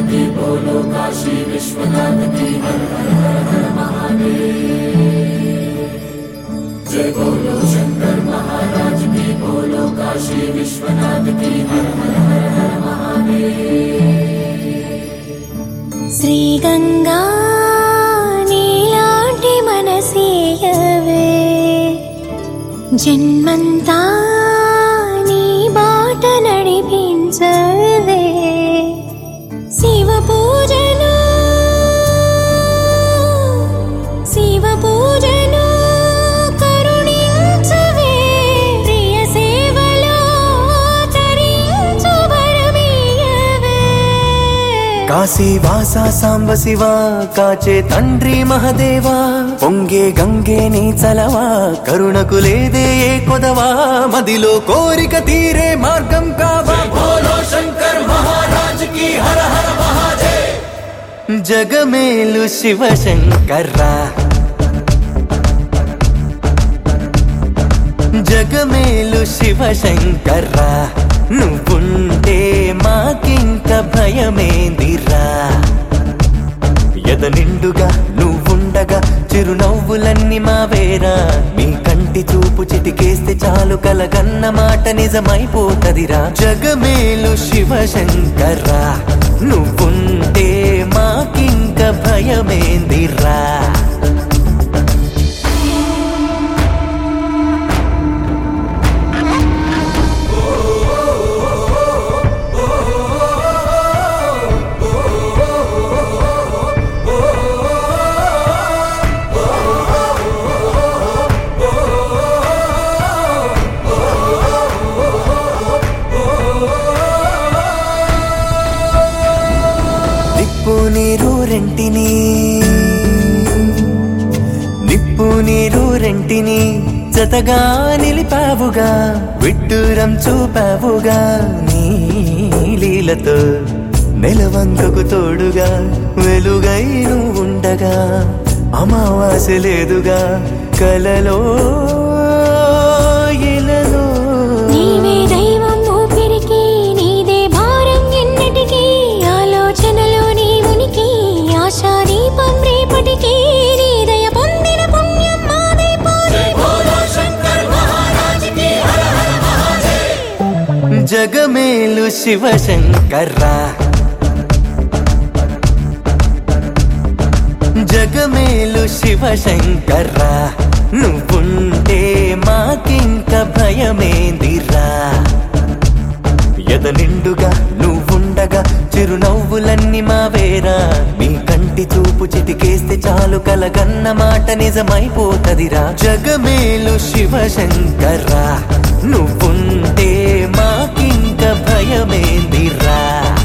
की बोलो काशी विश्वनाथ की हर हर हर हर महादेव जय बोलो शंकर महाराज की बोलो काशी विश्वनाथ की हर हर हर हर महादेव శ్రీగంగా నీలాంటి మనసీయవే జన్మంతా నీ బాట నడిపించవే శివ పూజలు శివ పూజలు కరుణించవే ప్రియ సేవలో తరించు వరమీయవే కాశీ వాస సాంబ శివ కాచే తండ్రి మహదేవా పొంగే గంగే నీ చలవా కరుణకు లేదే ఏ కొదవా మదిలో కోరిక తీరే మార్గం కావా बोलो शंकर महाराज की हर हर महादेव జగమేలు శివ శంకర్రా జగమేలు శివ శంకర్రా నువ్వుంటే మాకింక భయమేందిరా ఎద నిండుగా నువ్వుండగా చిరునవ్వులన్నీ మావేరా మీ కంటి చూపు చిటికేస్తే చాలు కలగన్న మాట నిజమైపోతదిరా జగమేలు శివ శంకర్రా నువ్వుంటే మాకింక భయమేందిరా నిప్పు నీరు రెంటిని నిప్పు నీరు రెంటిని జతగా నిలిపావుగా విడ్డూరం చూపావుగా నీ లీలతో నెలవంకకు తోడుగా వెలుగై నువ్వు ఉండగా అమావాస్య లేదుగా కలలో ఇలలో నీవే దైవం ఊపిరికి నీదే భారం ఎన్నటికీ ఆలోచనలో నీ ఉనికి ఆశాదీపం రేపటికి నీ దయ పొందిన పుణ్యం మాదే పోదే बोलो शंकर महाराज की हर हर महादेव జగమేలు శివ శంకర్రా జగమేలు శివ శంకర్రా నువ్వుంటే మాకింక భయమేందిరా ఎద నిండుగా నువ్వుండగా చిరునవ్వులన్నీ మావేరా మీ కంటి చూపు చిటికేస్తే చాలు కలగన్న మాట నిజమైపోతదిరా జగమేలు శివ శంకర్రా నువ్వుంటే మాకింక భయమేందిరా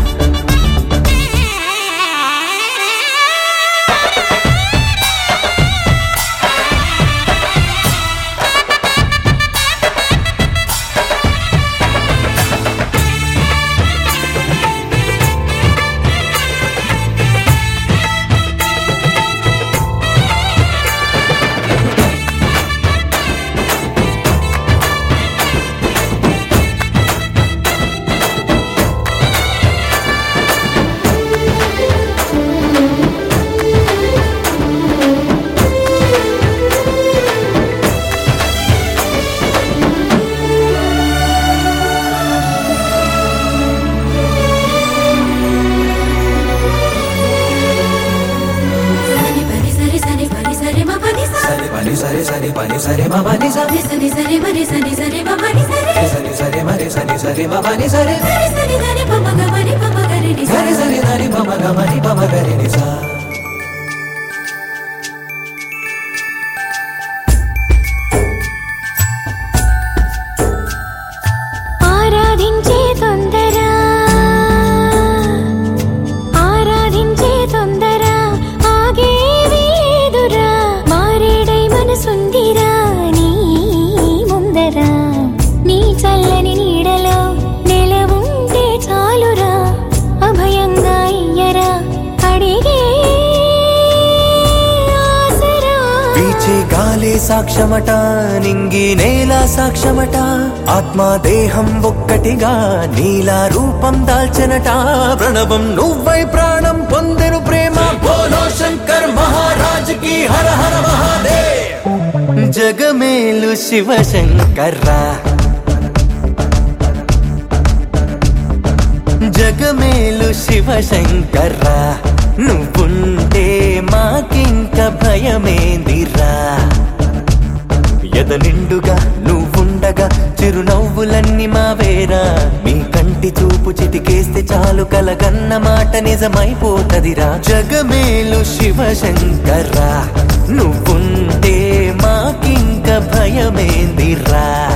సని పని సరి సని పని సరి మ పని స సరి పని సరి సరి పని సరి మ పని స ని సని సరి మరి సని సరి మ పని సరి సరి సరి మరి సరి సరి మ పని సరి సరి సరి దని పమ గ మరి పమ గరి ని సరి సరి దని పమ గ మరి పమ గరి ని సా ఆరాధించే తొందర ఆరాధించే తొందర ఆగేది లేదురా మారేడై మనసుందిరా నీ ముందర నీ చల్లని నీడలో నెలవుంటే చాలురా అభయంగా ఇయ్యరా అడిగే వీచే గాలే సాక్ష్యమట నింగి నేల సాక్ష్యమట ఆత్మ దేహం ఒక్కటిగా నీలా రూపం దాల్చనట ప్రణవం నువ్వై ప్రాణం పొందెను ప్రేమ బోలో శంకర్ మహారాజ్ కి హర హర మహాదేవ్ జగమేలు శివ శంకర్రా జగమేలు శివ శంకర్రా నువ్వుంటే మాకింక భయమేందిరా ఎద నిండుగా నువ్వుండగా చిరునవ్వులన్నీ మావేరా మీ కంటి చూపు చిటికేస్తే చాలు కలగన్న మాట నిజమైపోతదిరా జగమేలు శివ శంకర్రా నువ్వుంటే మాకింక భయమేందిరా